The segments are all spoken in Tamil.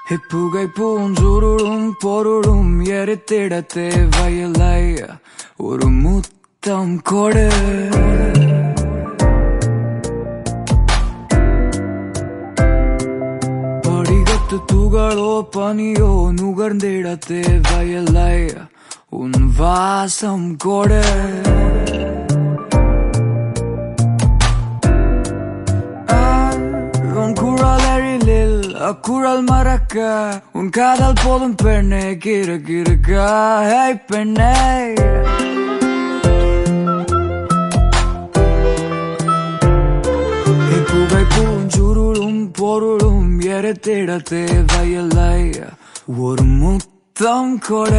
இப்புகை பூஞ்சுருளும் பொருளும் எரித்திட தேவையில்லை ஒரு முத்தம் கொடு படிகத்து துகளோ பனியோ நுகர்ந்திட தேவையில்லை உன் வாசம் கொடு உன் குரல் எழிலில் அக்குரல் மறக்க உன் காதல் போதும் பெண்ணே கிறு கிறுக்க ஹே பெண்ணே புகை பூஞ்சுருளும் பொருளும் எரித்திட தேவையில்லை ஒரு முத்தம் கொட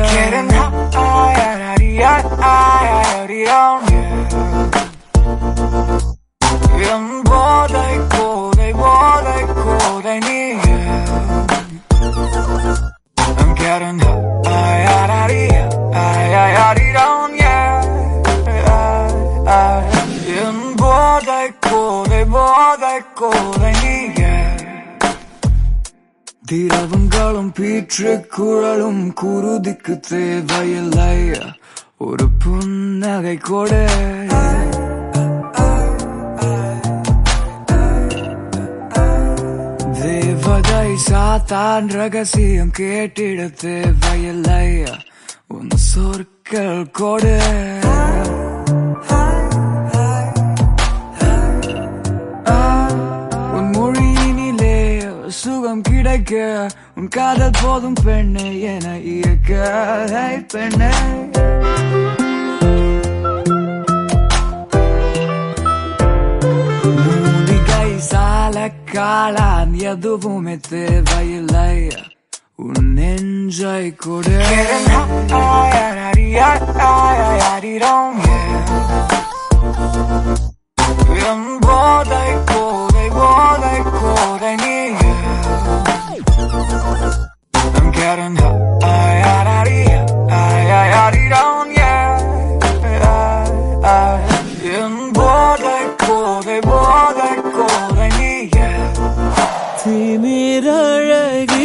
என் போதை கோதை போதை கோதை நீ I'm getting high, high, high, high, high, down, yeah. என் போதை கோதை போதை கோதை நீ திரவங்களும் பீற்று குழலும் குருதிக்கு தேவையில்லை ஒரு புன்னகை கொடு தேவதை சாத்தான் ரகசியம் கேட்டிட தேவையில்லை உன் சொற்கள் கொடு உன் மொழியினிலே சுகம் கிடைக்க உன் காதல் போதும் பெண்ணே என இயக்க ஹே பெண்ணே மூலிகை சால காளான் எதுவுமே தேவையில்லை உன் நெஞ்சை கொடு என் போதை கோதை போதை கோதை நீ I'm getting high, high, high, high, high, down, yeah. என் போதை கோதை போதை கோதை நீ திமிரழகி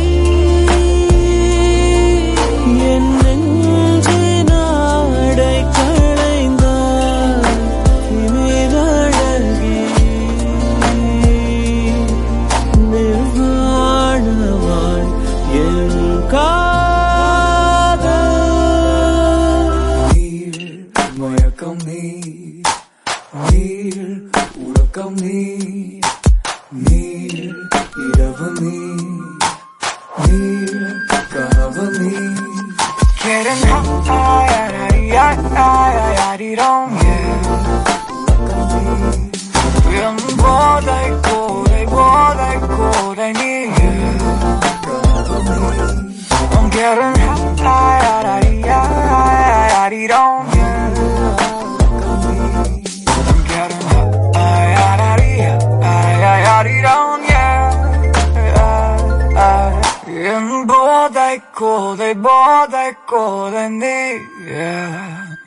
என் நெஞ்சின் ஆடை களைந்தாய் திமிரழகி நிர்வாணவான் என் காதல் நீர் மயக்கம் நீ நீர் உறக்கம் நீ நீர் இரவு நீ நீர் கனவு நீ Getting high, high, high, high, high, down, yeah. என் போதை கோதை போதை கோதை நீ I'm getting high, high, high, high, down, yeah. I'm getting high, high, high, high, down, yeah. என் போதை கோதை போதை கோதை நீ yeah.